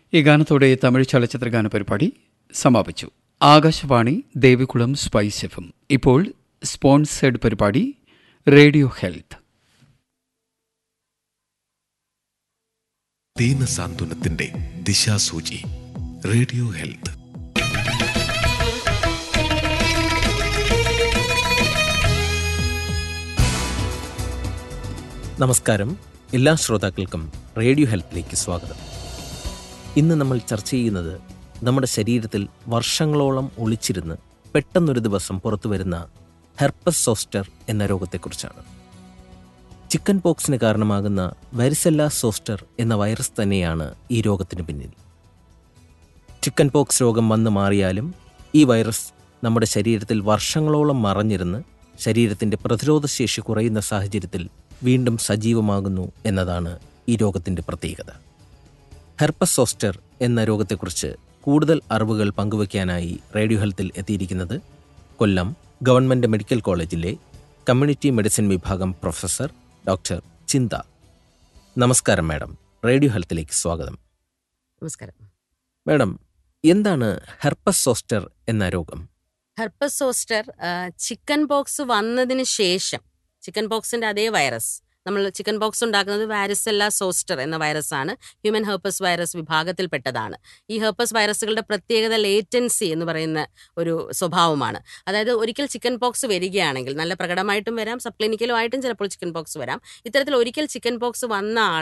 ഈ ഗാനത്തോടെ തമിഴ് ചലച്ചിത്ര ഗാന പരിപാടി സമാപിച്ചു ആകാശവാണി ദേവികുളം സ്പൈസ് എഫും ഇപ്പോൾ സ്പോൺസേഡ് പരിപാടി റേഡിയോ ഹെൽത്ത് ദീനസാന്ത്വനത്തിന്റെ ദിശാസൂചി റേഡിയോ ഹെൽത്ത് നമസ്കാരം എല്ലാ ശ്രോതാക്കൾക്കും റേഡിയോ ഹെൽത്തിലേക്ക് സ്വാഗതം ഇന്ന് നമ്മൾ ചർച്ച ചെയ്യുന്നത് നമ്മുടെ ശരീരത്തിൽ വർഷങ്ങളോളം ഒളിച്ചിരുന്ന് പെട്ടെന്നൊരു ദിവസം പുറത്തു വരുന്ന ഹെർപ്പസ് സോസ്റ്റർ എന്ന രോഗത്തെക്കുറിച്ചാണ് ചിക്കൻ പോക്സിന് കാരണമാകുന്ന വരിസെല്ല സോസ്റ്റർ എന്ന വൈറസ് തന്നെയാണ് ഈ രോഗത്തിന് പിന്നിൽ ചിക്കൻ പോക്സ് രോഗം വന്നു മാറിയാലും ഈ വൈറസ് നമ്മുടെ ശരീരത്തിൽ വർഷങ്ങളോളം മറഞ്ഞിരുന്ന് ശരീരത്തിൻ്റെ പ്രതിരോധശേഷി കുറയുന്ന സാഹചര്യത്തിൽ വീണ്ടും സജീവമാകുന്നു എന്നതാണ് ഈ രോഗത്തിൻ്റെ പ്രത്യേകത ഹെർപ്പസ് സോസ്റ്റർ എന്ന രോഗത്തെക്കുറിച്ച് കൂടുതൽ അറിവുകൾ പങ്കുവയ്ക്കാനായി റേഡിയോ ഹെൽത്തിൽ എത്തിയിരിക്കുന്നത് കൊല്ലം ഗവൺമെൻറ് മെഡിക്കൽ കോളേജിലെ കമ്മ്യൂണിറ്റി മെഡിസിൻ വിഭാഗം പ്രൊഫസർ ഡോക്ടർ ചിന്ത നമസ്കാരം മാഡം റേഡിയോ ഹെൽത്തിലേക്ക് സ്വാഗതം നമസ്കാരം മാഡം എന്താണ് ഹെർപ്പസ് സോസ്റ്റർ എന്ന രോഗം ഹെർപ്പസ് സോസ്റ്റർ ആ, ചിക്കൻ പോക്സ് വന്നതിന് ശേഷം ചിക്കൻ പോക്സിന്റെ അതേ വൈറസ് നമ്മൾ ചിക്കൻ പോക്സ് ഉണ്ടാക്കുന്നത് വാരിസെല്ല സോസ്റ്റർ എന്ന വൈറസാണ് ഹ്യൂമൻ ഹെർപ്പസ് വൈറസ് വിഭാഗത്തിൽപ്പെട്ടതാണ് ഈ ഹെർപ്പസ് വൈറസുകളുടെ പ്രത്യേകത ലേറ്റൻസി എന്ന് പറയുന്ന ഒരു സ്വഭാവമാണ് അതായത് ഒരിക്കൽ ചിക്കൻ പോക്സ് വരികയാണെങ്കിൽ നല്ല പ്രകടമായിട്ടും വരാം സബ് ക്ലിനിക്കലും ആയിട്ടും ചിലപ്പോൾ ചിക്കൻ പോക്സ് വരാം ഇത്തരത്തിൽ ഒരിക്കൽ ചിക്കൻ പോക്സ് വന്ന ആൾ